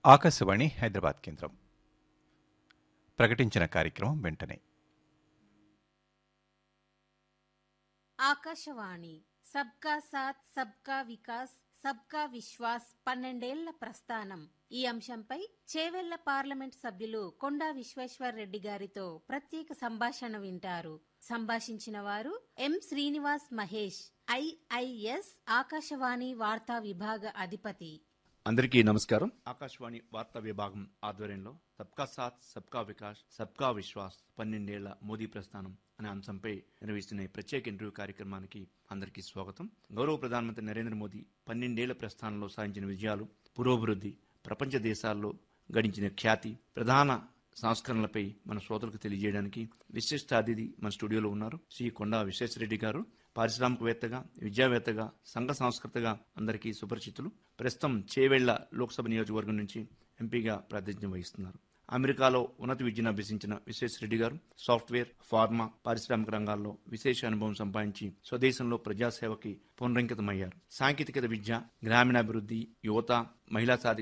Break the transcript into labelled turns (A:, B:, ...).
A: ఆకాశవాణి హైదరాబాద్ కేంద్రం ప్రకటించిన కార్యక్రమం వెంటనే
B: ఆకాశవాణి సబ్కా సాత్ సబ్కా వికాస్ సబ్కా విశ్వాస్ పన్నెండేళ్ల ప్రస్థానం ఈ అంశంపై చేవెళ్ల పార్లమెంట్ సభ్యులు కొండా విశ్వేశ్వర్ రెడ్డి గారితో ప్రత్యేక సంభాషణ వింటారు సంభాషించిన వారు ఎం శ్రీనివాస్ మహేష్ ఐఐఎస్ ఆకాశవాణి వార్తా విభాగ అధిపతి
C: అందరికీ నమస్కారం ఆకాశవాణి వార్తా విభాగం ఆధ్వర్యంలో సబ్కా సాత్ సబ్కా వికాస్ సబ్కా విశ్వాస్ పన్నెండేళ్ల మోదీ ప్రస్థానం అనే అంశంపై నిర్వహిస్తున్న ఈ ప్రత్యేక ఇంటర్వ్యూ కార్యక్రమానికి అందరికీ స్వాగతం గౌరవ ప్రధానమంత్రి నరేంద్ర మోదీ పన్నెండేళ్ల ప్రస్థానంలో సాధించిన విజయాలు పురోభివృద్ధి ప్రపంచ దేశాల్లో గడించిన ఖ్యాతి ప్రధాన సంస్కరణలపై మన శ్రోతలకు తెలియజేయడానికి విశిష్ట అతిథి మన స్టూడియోలో ఉన్నారు శ్రీ కొండా విశ్వేశ్వరరెడ్డి గారు పారిశ్రామికవేత్తగా విద్యావేత్తగా సంఘ సంస్కృతగా అందరికీ సుపరిచితులు ప్రస్తుతం చేవెళ్ల లోక్సభ నియోజకవర్గం నుంచి ఎంపీగా ప్రాతినిధ్యం వహిస్తున్నారు అమెరికాలో ఉన్నత విద్యను అభ్యసించిన విశ్వేశ్వరరెడ్డి గారు సాఫ్ట్వేర్ ఫార్మా పారిశ్రామిక రంగాల్లో విశేష అనుభవం సంపాదించి స్వదేశంలో ప్రజాసేవకి పునరంకితమయ్యారు సాంకేతికత విద్య గ్రామీణాభివృద్ధి యువత మహిళా సాధికారత